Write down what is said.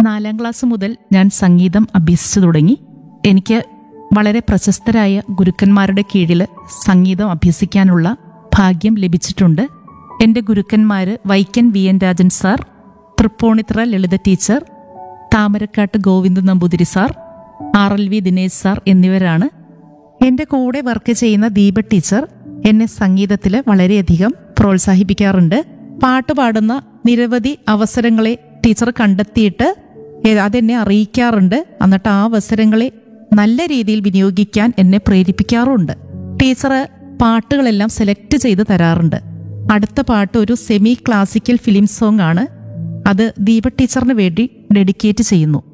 നാലാം ക്ലാസ് മുതൽ ഞാൻ സംഗീതം അഭ്യസിച്ചു തുടങ്ങി എനിക്ക് വളരെ പ്രശസ്തരായ ഗുരുക്കന്മാരുടെ കീഴിൽ സംഗീതം അഭ്യസിക്കാനുള്ള ഭാഗ്യം ലഭിച്ചിട്ടുണ്ട് എൻ്റെ ഗുരുക്കന്മാർ Vaikom V N Rajan sir Tripunithura Lalitha teacher Thamarakkad Govinda Namboothiri sir R L V Dinesh sir എന്നിവരാണ് എൻ്റെ കൂടെ വർക്ക് ചെയ്യുന്ന ദീപ ടീച്ചർ എന്നെ സംഗീതത്തിൽ വളരെയധികം പ്രോത്സാഹിപ്പിക്കാറുണ്ട് പാട്ട് പാടുന്ന നിരവധി അവസരങ്ങളെ ടീച്ചർ കണ്ടെത്തിയിട്ട് ഏ- അതെന്നെ അറിയിക്കാറുണ്ട് എന്നിട്ട് ആ അവസരങ്ങളെ നല്ല രീതിയിൽ വിനിയോഗിക്കാൻ എന്നെ പ്രേരിപ്പിക്കാറുണ്ട് ടീച്ചർ പാട്ടുകളെല്ലാം സെലക്ട് ചെയ്ത് തരാറുണ്ട് അടുത്ത പാട്ട് ഒരു സെമി ക്ലാസിക്കൽ ഫിലിം സോങ് ആണ് അത് ദീപ ടീച്ചറിന് വേണ്ടി ഡെഡിക്കേറ്റ് ചെയ്യുന്നു